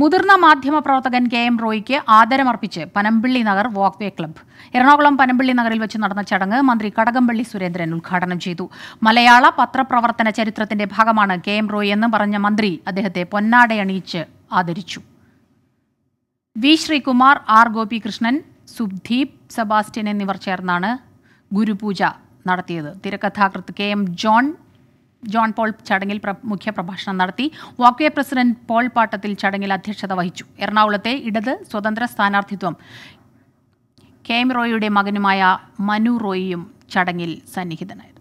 മുതിർന്ന മാധ്യമ പ്രവർത്തകൻ കെ എം റോയിക്ക് ആദരമർപ്പിച്ച് പനമ്പിള്ളി നഗർ വാക്വേ ക്ലബ്ബ് എറണാകുളം പനമ്പിള്ളി നഗറിൽ വെച്ച് നടന്ന ചടങ്ങ് മന്ത്രി കടകംപള്ളി സുരേന്ദ്രൻ ഉദ്ഘാടനം ചെയ്തു മലയാള പത്രപ്രവർത്തന ചരിത്രത്തിന്റെ ഭാഗമാണ് കെ എം റോയ് എന്ന് പറഞ്ഞ മന്ത്രി അദ്ദേഹത്തെ പൊന്നാടയണിയിച്ച് ആദരിച്ചു വി ശ്രീകുമാർ ആർ ഗോപികൃഷ്ണൻ സുബ്ദീപ് സെബാസ്റ്റ്യൻ എന്നിവർ ചേർന്നാണ് ഗുരുപൂജ നടത്തിയത് തിരക്കഥാകൃത്ത് കെ എം ജോൺ ജോൺ പോൾ ചടങ്ങിൽ പ്ര- മുഖ്യപ്രഭാഷണം നടത്തി വാക്വേ പ്രസിഡന്റ് പോൾ പാട്ടത്തിൽ ചടങ്ങിൽ അധ്യക്ഷത വഹിച്ചു എറണാകുളത്തെ ഇടത് സ്വതന്ത്ര സ്ഥാനാർത്ഥിത്വം കെ എം റോയിയുടെ മകനുമായ മനു റോയിയും ചടങ്ങിൽ സന്നിഹിതനായിരുന്നു